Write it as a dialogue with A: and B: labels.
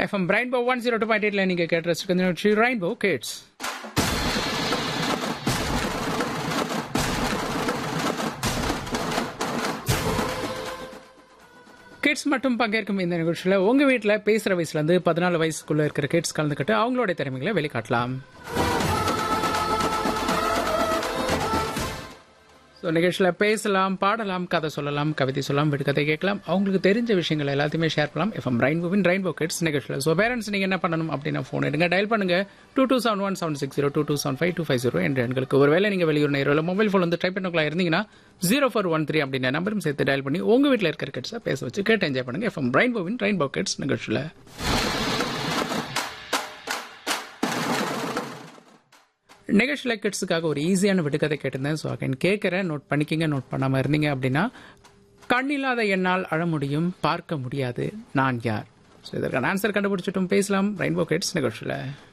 A: FM rainbow one zero two point எயிட்ல நீங்க கேட்டு ரசிக்க நிகழ்ச்சி ரெயின்போ கிட்ஸ் கிட்ஸ் மட்டும் பங்கேற்கும் இந்த நிகழ்ச்சியில் உங்க வீட்டில் பேசுற வயசுல இருந்து பதினாலு வயசுக்குள்ள இருக்கிற கிட்ஸ் கலந்துக்கிட்டு அவங்களோட திறமைகளை வெளிக்காட்டலாம் ஸோ நிகழ்ச்சியில் பேசலாம் பாடலாம் கதை சொல்லலாம் கவிதை சொல்லலாம் விடுகதை கேட்கலாம் அவங்களுக்கு தெரிஞ்ச விஷயங்கள் எல்லாத்தையுமே ஷேர் பண்ணலாம் எஃப்எம் ரெயின்போவின் ரெயின்போ கிட்ஸ் நிகழ்ச்சியில் ஸோ பேரண்ட்ஸ் நீங்கள் என்ன பண்ணணும் அப்படின்னா ஃபோன் எடுங்க டயல் பண்ணுங்க two two seven one seven six zero two two seven five two five zero என்ற எண்களுக்கு ஒரு வேளை நீங்கள் வெளியூர் நேரில் மொபைல் ஃபோன் வந்து ட்ரை பண்ணக்கலாம் இருந்தீங்கன்னா ஜீரோ ஃபோர் ஒன் த்ரீ அப்படின்ற நம்பரும் சேர்த்து டயல் பண்ணி உங்கள் வீட்டில் இருக்கிற கிட்ஸை பேச வச்சு கேட்டு என்ஜாய் பண்ணுங்க எஃப்எம் ரெயின்போவின் ரெயின்போ கிட்ஸ் நிகழ்ச்சியில் நிகழ்ச்சியில் கிட்ஸுக்காக ஒரு ஈஸியான விடுகதை கேட்டிருந்தேன் ஸோ அகைன் கேட்குறேன் நோட் பண்ணிக்கிங்க நோட் பண்ணாமல் இருந்தீங்க அப்படின்னா கண்ணில்லாத என்னால் அழ முடியும் பார்க்க முடியாது நான் யார் ஸோ இதற்கான ஆன்சர் கண்டுபிடிச்சிட்டும் பேசலாம் ரெயின்போ கிட்ஸ் நிகழ்ச்சியில்